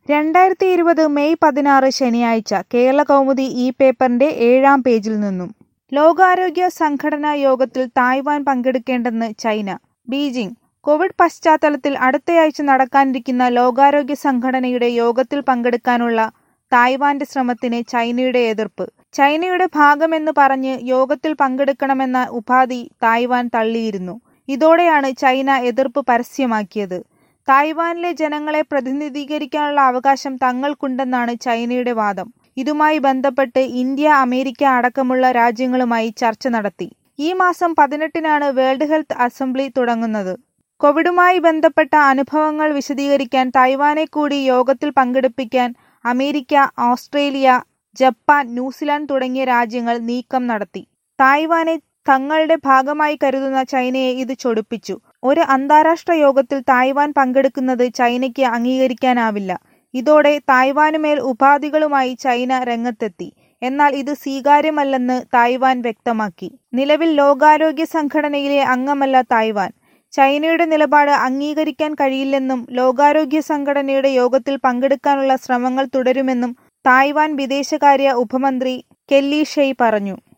രണ്ടായിരത്തി ഇരുപത് മെയ് പതിനാറ് ശനിയാഴ്ച കേരളകൗമുദി ഈ പേപ്പറിന്റെ ഏഴാം പേജിൽ നിന്നും ലോകാരോഗ്യ സംഘടനാ യോഗത്തിൽ തായ്വാൻ പങ്കെടുക്കേണ്ടെന്ന് ചൈന ബീജിംഗ് കോവിഡ് പശ്ചാത്തലത്തിൽ അടുത്തയാഴ്ച നടക്കാനിരിക്കുന്ന ലോകാരോഗ്യ സംഘടനയുടെ യോഗത്തിൽ പങ്കെടുക്കാനുള്ള തായ്വാന്റെ ശ്രമത്തിന് ചൈനയുടെ എതിർപ്പ് ചൈനയുടെ ഭാഗമെന്ന് പറഞ്ഞ് യോഗത്തിൽ പങ്കെടുക്കണമെന്ന ഉപാധി തായ്വാൻ തള്ളിയിരുന്നു ഇതോടെയാണ് ചൈന എതിർപ്പ് പരസ്യമാക്കിയത് തായ്വാനിലെ ജനങ്ങളെ പ്രതിനിധീകരിക്കാനുള്ള അവകാശം തങ്ങൾക്കുണ്ടെന്നാണ് ചൈനയുടെ വാദം ഇതുമായി ബന്ധപ്പെട്ട് ഇന്ത്യ അമേരിക്ക അടക്കമുള്ള രാജ്യങ്ങളുമായി ചർച്ച നടത്തി ഈ മാസം പതിനെട്ടിനാണ് വേൾഡ് ഹെൽത്ത് അസംബ്ലി തുടങ്ങുന്നത് കോവിഡുമായി ബന്ധപ്പെട്ട അനുഭവങ്ങൾ വിശദീകരിക്കാൻ തായ്വാനെ കൂടി യോഗത്തിൽ പങ്കെടുപ്പിക്കാൻ അമേരിക്ക ഓസ്ട്രേലിയ ജപ്പാൻ ന്യൂസിലാൻഡ് തുടങ്ങിയ രാജ്യങ്ങൾ നീക്കം നടത്തി തായ്വാനെ തങ്ങളുടെ ഭാഗമായി കരുതുന്ന ചൈനയെ ഇത് ചൊടിപ്പിച്ചു ഒരു അന്താരാഷ്ട്ര യോഗത്തിൽ തായ്വാൻ പങ്കെടുക്കുന്നത് ചൈനയ്ക്ക് അംഗീകരിക്കാനാവില്ല ഇതോടെ തായ്വാനുമേൽ ഉപാധികളുമായി ചൈന രംഗത്തെത്തി എന്നാൽ ഇത് സ്വീകാര്യമല്ലെന്ന് തായ്വാൻ വ്യക്തമാക്കി നിലവിൽ ലോകാരോഗ്യ സംഘടനയിലെ അംഗമല്ല തായ്വാൻ ചൈനയുടെ നിലപാട് അംഗീകരിക്കാൻ കഴിയില്ലെന്നും ലോകാരോഗ്യ സംഘടനയുടെ യോഗത്തിൽ പങ്കെടുക്കാനുള്ള ശ്രമങ്ങൾ തുടരുമെന്നും തായ്വാൻ വിദേശകാര്യ ഉപമന്ത്രി കെല്ലി ഷെയ് പറഞ്ഞു